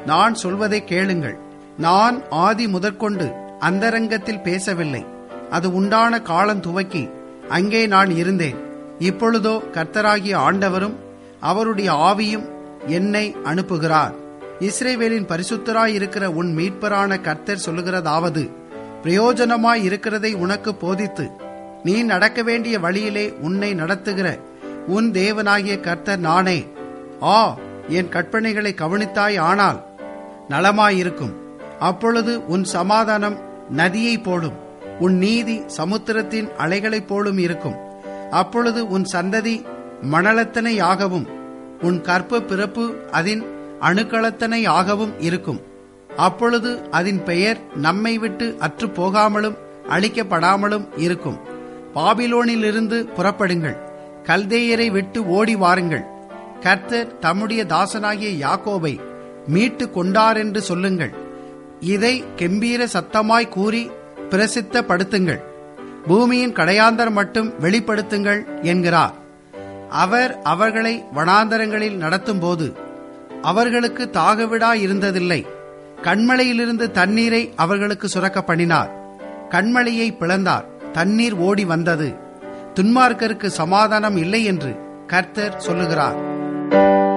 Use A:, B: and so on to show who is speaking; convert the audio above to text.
A: நான் சொல்வதை கேளுங்கள் நான் ஆதி முதற்கொண்டு அந்தரங்கத்தில் பேசவில்லை அது உண்டான காலம் துவக்கி அங்கே நான் இருந்தேன் இப்பொழுதோ கர்த்தராகிய ஆண்டவரும் அவருடைய ஆவியும் என்னை அனுப்புகிறார் இஸ்ரேவேலின் பரிசுத்தராய் இருக்கிற உன் மீட்பரான கர்த்தர் சொல்லுகிறதாவது பிரயோஜனமாய் இருக்கிறதை உனக்கு போதித்து நீ நடக்க வேண்டிய வழியிலே உன்னை நடத்துகிற உன் தேவனாகிய கர்த்தர் நானே ஆ என் கற்பனைகளை கவனித்தாய் ஆனால் நலமாயிருக்கும் அப்பொழுது உன் சமாதானம் நதியை போலும் உன் நீதி சமுத்திரத்தின் அலைகளைப் போலும் இருக்கும் அப்பொழுது உன் சந்ததி மணலத்தனையாகவும் உன் கற்ப பிறப்பு அதன் அணுக்களத்தனையாகவும் இருக்கும் அப்பொழுது அதன் பெயர் நம்மை விட்டு அற்று போகாமலும் அழிக்கப்படாமலும் இருக்கும் பாபிலோனிலிருந்து புறப்படுங்கள் கல்தேயரை விட்டு ஓடி வாருங்கள் கர்த்தர் தம்முடைய தாசனாகிய யாக்கோபை மீட்டு கொண்டாரென்று சொல்லுங்கள் இதை கெம்பீர சத்தமாய் கூறி பிரசித்தப்படுத்துங்கள் பூமியின் கடையாந்தர் மட்டும் வெளிப்படுத்துங்கள் என்கிறார் அவர் அவர்களை வனாந்தரங்களில் நடத்தும்போது அவர்களுக்கு தாகவிடா இருந்ததில்லை கண்மலையிலிருந்து தண்ணீரை அவர்களுக்கு சுரக்க பண்ணினார் கண்மலையை பிளந்தார் தண்ணீர் ஓடி வந்தது துன்மார்க்கருக்கு சமாதானம் இல்லை என்று கர்த்தர் சொல்லுகிறார்